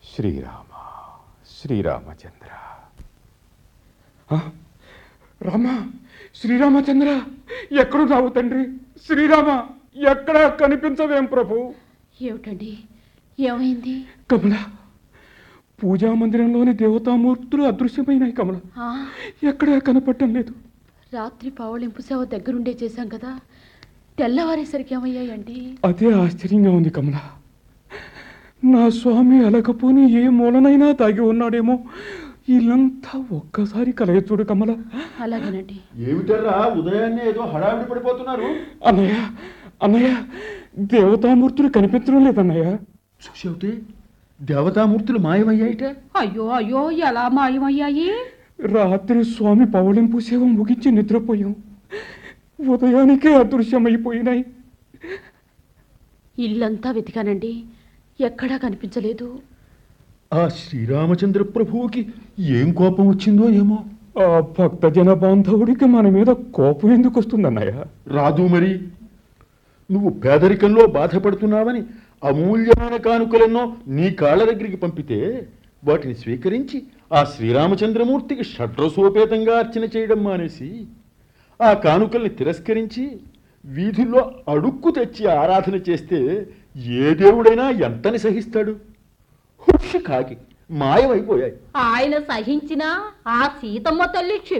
శ్రీరామ శ్రీరామచంద్ర ఆ, రామ శ్రీరామచంద్ర ఎక్కడున్నావు తండ్రి శ్రీరామ ఎక్కడా కనిపించవేం ప్రభు ఏమిటండి ఏమైంది కమల పూజా మందిరంలోని దేవతామూర్తులు అదృశ్యమైనాయి కమల ఆ, ఎక్కడా కనపడటం లేదు రాత్రి పావళింపు సేవ దగ్గరుండే చేశాం కదా తెల్లవారేసరికి ఏమయ్యాయండి అదే ఆశ్చర్యంగా ఉంది కమల నా స్వామి అలకపోని ఏ మూలనైనా తాగి ఉన్నాడేమో ఇల్లంతా ఒక్కసారి కలగ చూడు కమల అలాగేనండి ఏమిటర్రా ఉదయాన్నే ఏదో హడావిడి పడిపోతున్నారు అన్నయ్య అన్నయ్య దేవతామూర్తులు కనిపించడం లేదన్నయ్య చూసావుతే దేవతామూర్తులు మాయమయ్యాయిట అయ్యో అయ్యో ఎలా మాయమయ్యాయి రాత్రి స్వామి పౌళింపు సేవ ముగించి నిద్రపోయాం ఉదయానికే అదృశ్యమైపోయినాయి ఇల్లంతా వెతికానండి ఎక్కడా కనిపించలేదు ఆ శ్రీరామచంద్ర ప్రభువుకి ఏం కోపం వచ్చిందో ఏమో ఆ భక్తజన బాంధవుడికి మన మీద కోపం ఎందుకు వస్తుందన్నయ్య రాదు మరి నువ్వు పేదరికంలో బాధపడుతున్నావని అమూల్యమైన కానుకలెన్నో నీ కాళ్ళ దగ్గరికి పంపితే వాటిని స్వీకరించి ఆ శ్రీరామచంద్రమూర్తికి షడ్రసోపేతంగా అర్చన చేయడం మానేసి ఆ కానుకల్ని తిరస్కరించి వీధుల్లో అడుక్కు తెచ్చి ఆరాధన చేస్తే ఏ దేవుడైనా ఎంతని సహిస్తాడు హుష్ కాకి మాయమైపోయాయి ఆయన సహించిన ఆ సీతమ్మ తల్లి